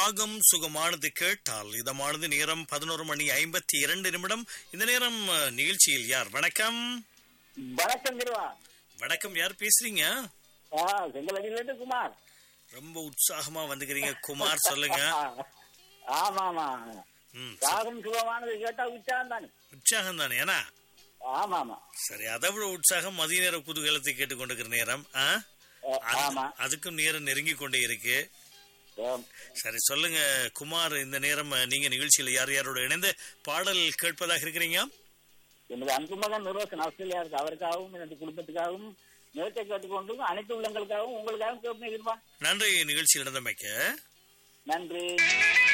ராகம் சுகமானது கேட்டால் இதமானது நேரம் பதினோரு மணி ஐம்பத்தி இரண்டு நிமிடம் இந்த நேரம் அஹ், நிகழ்ச்சியில் யார் வணக்கம் வணக்கம் திருவா வணக்கம் யார் பேசுறீங்க ஆ செங்கலடியிலிருந்து குமார் ரொம்ப உற்சாகமா வந்துக்கிறீங்க குமார் சொல்லுங்க ஆமா ஆமா ம் ராகம் சுகமானது கேட்டா உச்சாரம் தானே உற்சாகம் தானே ஏன்னா ஆமா ஆமா சரி அதை விட உற்சாகம் மதிய நேர குதூகலத்தை கேட்டுக்கொண்டிருக்கிற நேரம் ஆ? ஆ, அது- ஆமா அதுக்கும் நேரம் நெருங்கி கொண்டே இருக்கு ஆம். சரி சொல்லுங்க குமார் இந்த நேரம் அஹ், நீங்க நிகழ்ச்சியில் யார் யாரோட இணைந்து பாடல் கேட்பதாக இருக்கிறீங்க எனது அன்பு மகன் நிரோசன் ஆஸ்திரேலியா இருக்கு அவருக்காகவும் எனது குடும்பத்துக்காகவும் நேரத்தை கேட்டுக்கொண்டும் அனைத்து உள்ளங்களுக்காகவும் உங்களுக்காகவும் கேட்பேன் இருப்பான் நன்றி நிகழ்ச்சியில் நடந்தமைக்க நன்றி